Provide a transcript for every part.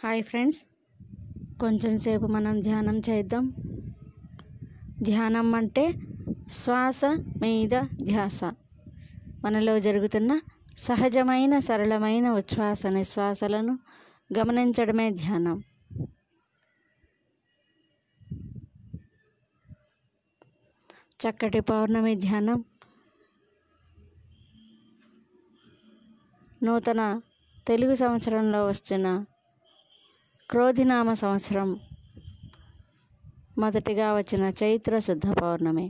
hi friends కొంచెం సేపు మనం ధ్యానం చేద్దాం ధ్యానం అంటే శ్వాస మీద ధ్యాస మనలో జరుగుతున్న సహజమైన సరళమైన ఉచ్ఛ్వాస నిశ్వాసలను గమనించడమే ధ్యానం చక్కటి పౌర్ణమి ధ్యానం నూతన తెలుగు సంవత్సరంలో వస్తున్న క్రోధినామ సంవత్సరం మొదటిగా వచ్చిన చైత్ర శుద్ధ పౌర్ణమి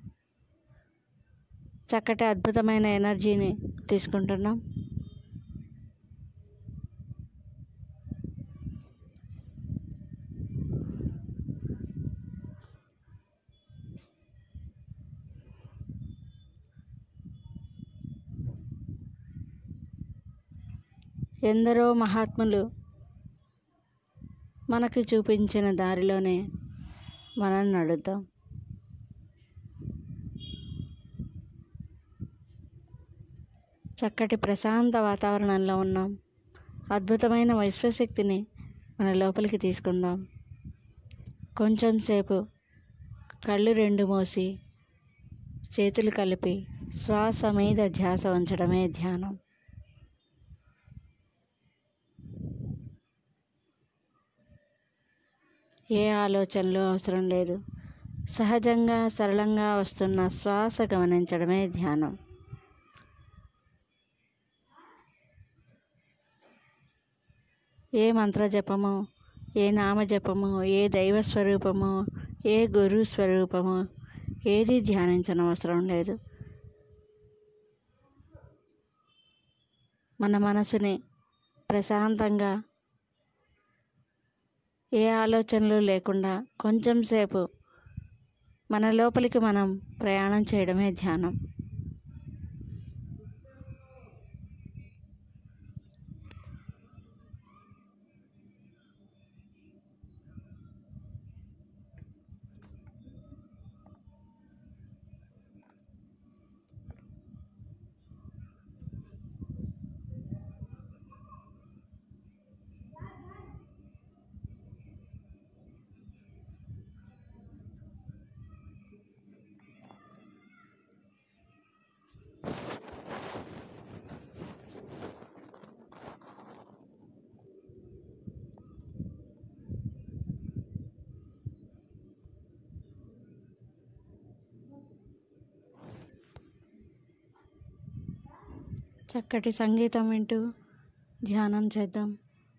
చక్కటి అద్భుతమైన ఎనర్జీని తీసుకుంటున్నాం ఎందరో మహాత్ములు మనకు చూపించిన దారిలోనే మనం నడుద్దాం చక్కటి ప్రశాంత వాతావరణంలో ఉన్నాం అద్భుతమైన విశ్వశక్తిని మన లోపలికి తీసుకుందాం కొంచెం సేపు కళ్ళు రెండు మూసి చేతులు కలిపి శ్వాస మీద ధ్యాస ఉంచడమే ధ్యానం ఏ ఆలోచనలు అవసరం లేదు సహజంగా సరళంగా వస్తున్న శ్వాస గమనించడమే ధ్యానం ఏ మంత్ర జపము ఏ నామ జపము ఏ దైవ స్వరూపము ఏ గురు స్వరూపము ఏది ధ్యానించనవసరం లేదు మన మనసుని ప్రశాంతంగా ఏ ఆలోచనలు లేకుండా కొంచెం సేపు మన లోపలికి మనం ప్రయాణం చేయడమే ధ్యానం చక్కటి సంగీతం వింటూ ధ్యానం చేద్దాం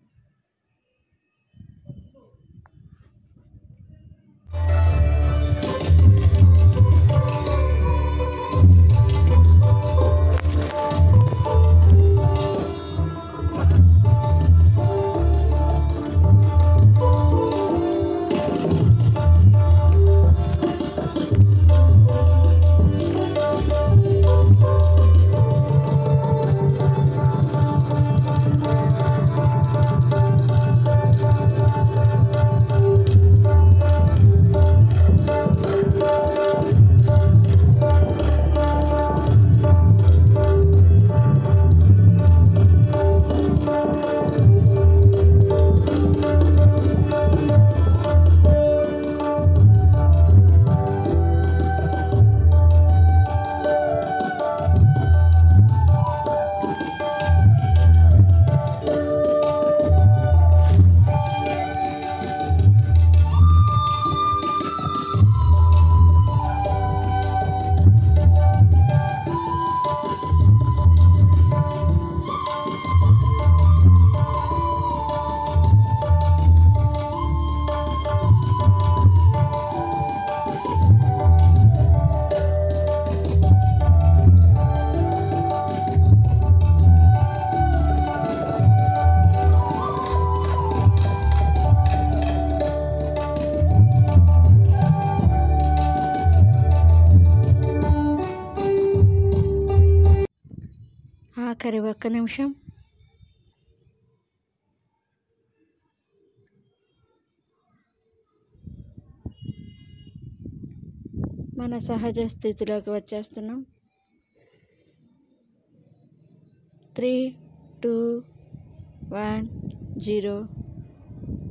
ఆఖరి ఒక్క నిమిషం మన సహజ స్థితిలోకి వచ్చేస్తున్నాం three two one zero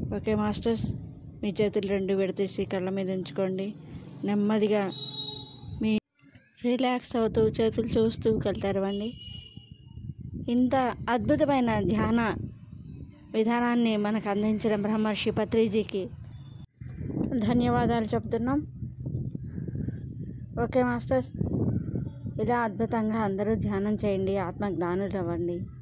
okay masters మీ చేతులు రెండు విడతీసి కళ్ళ మీద ఉంచుకోండి నెమ్మదిగా మీ రిలాక్స్ అవుతూ చేతులు చూస్తూ కళ్ళు తెరవండి ఇంత అద్భుతమైన ధ్యాన విధానాన్ని మనకు అందించిన బ్రహ్మర్షి పత్రిజీకి ధన్యవాదాలు చెప్తున్నాం ఓకే మాస్టర్స్ ఇలా అద్భుతంగా అందరూ ధ్యానం చేయండి ఆత్మ జ్ఞానులు అవ్వండి